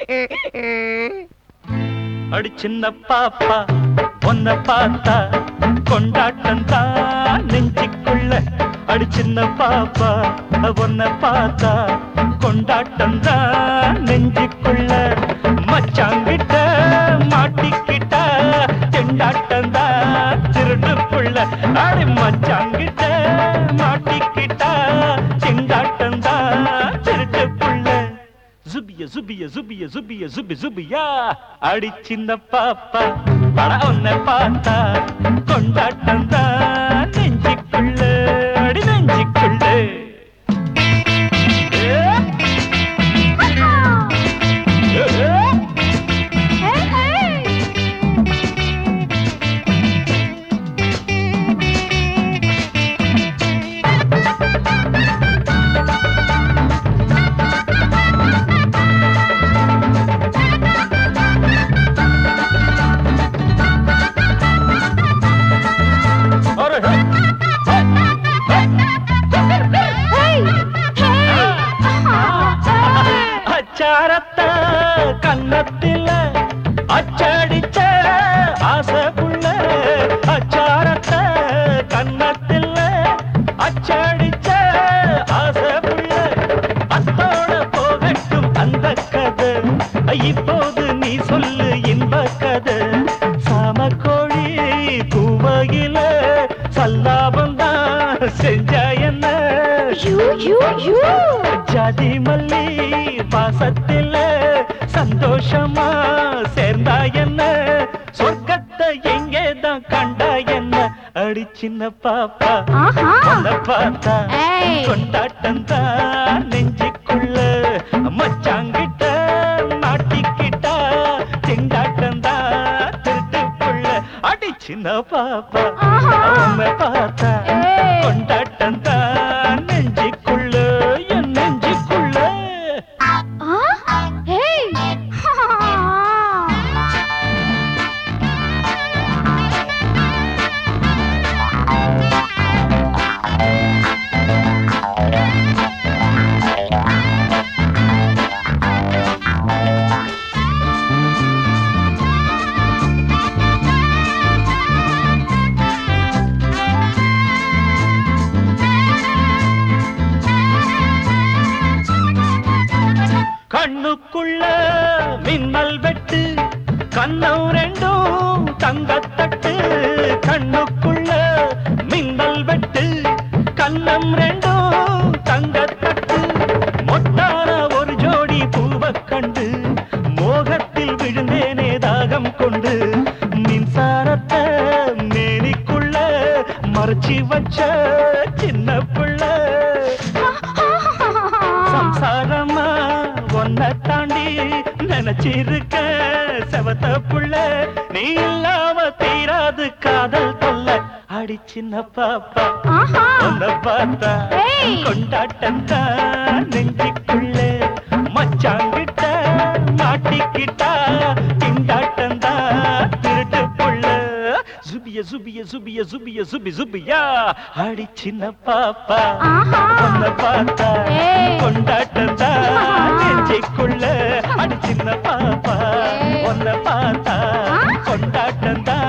அடி சின்ன பாப்பா உன்னை பார்த்தா கொண்டாட்டம் தான் நெஞ்சுக்குள்ள அடி சின்ன பாப்பா உன்னை பார்த்தா கொண்டாட்டம் தான் நெஞ்சுக்குள்ள மச்சாங்கிட்ட மாட்டிக்கிட்ட திண்டாட்டம் தான் திருட்டுக்குள்ள அடி மச்சாங்கிட்ட மாட்டிக்கிட்ட திண்டாட்டம் தான் திருட்டுக்குள்ள ஜுபிய ஜுபிய ஜுபிய ஜுபிய ஜுபி ஜுபியா அடி சின்ன பாப்பா பட உன்னை பார்த்தா கொண்டாட்டம் தான் நெஞ்சுக்குள்ள அடி நெஞ்சுக்குள்ள ஏ, ஏ, ஏ. ஒரு ஹே, ஹே, ஹே. அச்சாரத்த கன்னத்தில அச்சடிச்ச ஆசைக்குள்ள அச்சாரத்த கன்னத்தில அச்சடிச்ச ஆசைக்குள்ள அத்தோட போகட்டும் அந்த கதை இப்போது நீ சொல்லு இன்ப கதை சாமக்கோழி கூவையில சல்லாபந்தான் செஞ்சா என்ன ஜாதி மல்லி வாசத்தில சந்தோஷமா சேர்ந்தா என்ன சொர்க்கத்தை எங்கேதான் கண்டா என்ன அடி சின்ன பாப்பா உன்னை பார்த்தா ஏய். கொண்டாட்டம் தான் நெஞ்சுக்குள்ள மச்சாங்கிட்ட மாட்டிக்கிட்டா திண்டாட்டம் தான் திருட்டுக்குள்ள அடி சின்ன பாப்பா ஆஹா. உன்னை பார்த்தா ஏய். கொண்டாட்டம் தான் நெஞ்சுக்குள்ள என் நெஞ்சுக்குள்ள கண்ணுக்குள்ள மின்னல் வெட்டு கண்ணம் ரெண்டும் தங்கத்தட்டு கண்ணுக்குள்ள மின்னல் வெட்டு கண்ணம் ரெண்டும் தங்கத்தட்டு மொட்டான ஒரு ஜோடி பூவக் கண்டு மோகத்தில் விழுந்தேனே தாகம் கொண்டு மின்சாரத்தை மேனிக்குள்ள மறைச்சி வச்ச சின்ன பிள்ளை சம்சாரமா ஒன்ன தாண்டி நினைச்சிருக்க செவத்த புள்ள நீ இல்லாம தீராது காதல் தொல்ல அடி சின்ன பாப்பா உன்னை பார்த்தா ஏய். கொண்டாட்டம் தான் நெஞ்சுக்குள்ள மச்சாங்கிட்ட மாட்டிக்கிட்டா திண்டாட்டம் தான் திருட்டு புள்ள சுபிய சுபிய சுபிய சுபிய சுபி சுபியா அடி சின்ன பாப்பா உன்னை பார்த்தா ஏய். கொண்டாட்டம் தான் நெஞ்சுக்குள்ள அடி சின்ன பாப்பா ஏய். உன்னை பார்த்தா ஆ? கொண்டாட்டம் தான்